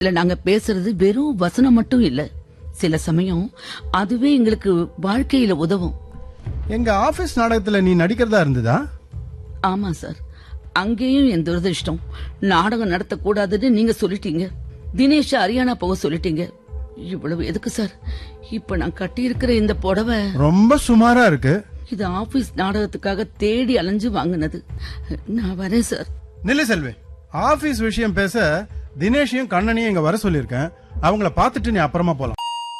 இல்ல நாங்க பேசுறது வெறும் வசனம் மட்டும் இல்ல சில சமயம் அதுவே எங்களுக்கு வாழ்க்கையில உதவும் எங்க ஆபீஸ் நாடகத்துல நீ நடிக்கிறதா இருந்ததா ஆமா சார் அங்கேயும் என் துரதிருஷ்டம் நாடகம் நடத்தக்கூடாதுன்னு நீங்க சொல்லிட்டீங்க தினேஷ் ஹரியானா போக சொல்லிட்டீங்க இவ்வளவு எதுக்கு சார் இப்ப நான் கட்டியிருக்கிற இந்த புடவை ரொம்ப சுமாரா இருக்கு இது ஆபீஸ் நாடகத்துக்காக தேடி அலைஞ்சு வாங்கினது நான் வரேன் சார் நில்லு செல்வி ஆபீஸ் விஷயம் பேச தினேஷையும் கண்ணனையும் இங்க வர சொல்லியிருக்கேன் அவங்கள பார்த்துட்டு நீ அப்புறமா போலாம்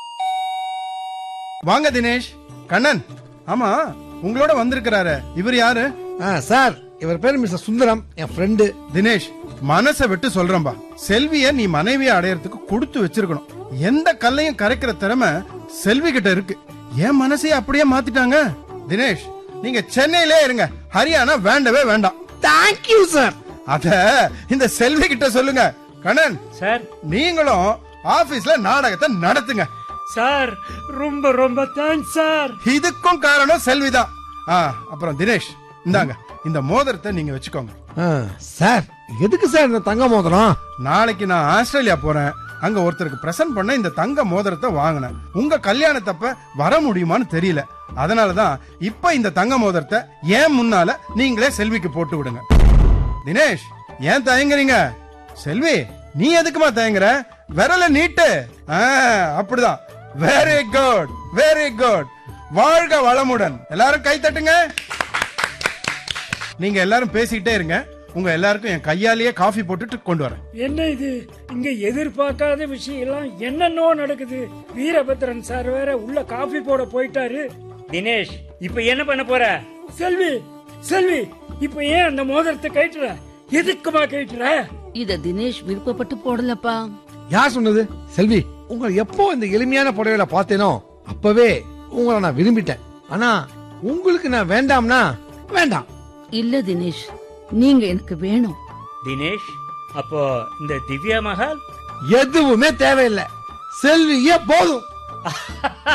வாங்க தினேஷ் கண்ணன் ஆமா உங்களோட வந்திருக்கிறாரு இவர் யாரு ஆ, சார் இவர் பேர் மிஸ்டர் சுந்தரம் என் ஃப்ரெண்டு தினேஷ் மனசை விட்டு சொல்றேன்பா செல்விய நீ மனைவியை அடையறதுக்கு கொடுத்து வச்சிருக்கணும் எந்த கல்லையும் கரைக்கிற திறமை செல்வி கிட்ட இருக்கு என் மனசையே அப்படியே மாத்திட்டாங்க தினேஷ் நீங்க சென்னையிலே இருங்க ஹரியானா வேண்டவே வேண்டாம் தேங்க்யூ சார் அத இந்த செல்வி கிட்ட சொல்லுங்க கண்ணன் சார் நீங்களும் ஆபீஸ்ல நாடகத்தை நடத்துங்க சார் ரொம்ப ரொம்ப தேங்க்ஸ் சார் இதுக்கும் காரணம் செல்விதான் ஆ, அப்புறம் தினேஷ் இந்தாங்க இந்த மோதிரத்தை நீங்க வச்சுக்கோங்க ஆ, சார் எதுக்கு சார் இந்த தங்க மோதிரம் நாளைக்கு நான் ஆஸ்திரேலியா போறேன் அங்க ஒருத்தருக்கு பிரசன்ட் பண்ண இந்த தங்க மோதிரத்தை வாங்கினேன் உங்க கல்யாணத்தப்ப வர முடியுமான்னு தெரியல அதனாலதான் இப்ப இந்த தங்க மோதிரத்தை ஏன் முன்னால நீங்களே செல்விக்கு போட்டு விடுங்க தினேஷ் ஏன் தயங்குறீங்க செல்வி நீ எதுக்குமா தயங்குற விரல நீட்டு ஆ, அப்படிதான் வெரி குட் வெரி குட் வாழ்க வளமுடன் எல்லாரும் கை தட்டுங்க நீங்க எல்லாரும் பேசிக்கிட்டே இருங்க உங்க எல்லாருக்கும் என் கையாலேயே காஃபி போட்டுட்டு கொண்டு வரேன் என்ன இது இங்க எதிர்பார்க்காத விஷயம் எல்லாம் என்னென்னோ நடக்குது வீரபத்ரன் சார் வேற உள்ள காபி போட போயிட்டாரு தினேஷ் இப்ப என்ன பண்ண போற செல்வி செல்வி இப்ப ஏன் அந்த மோதிரத்தை கட்டுற எதுக்குமா கட்டுற இத தினேஷ் விருப்பப்பட்டு போடலப்பா யார் சொன்னது செல்வி உங்களை எப்போ இந்த எளிமையான புடவையில பார்த்தேனோ அப்பவே உங்களை நான் விரும்பிட்டேன் ஆனா உங்களுக்கு நான் வேண்டாம்னா வேண்டாம் இல்ல தினேஷ் நீங்க எனக்கு வேணும் தினேஷ் அப்போ இந்த திவ்யா மகால் எதுவுமே தேவையில்லை செல்வியே போதும்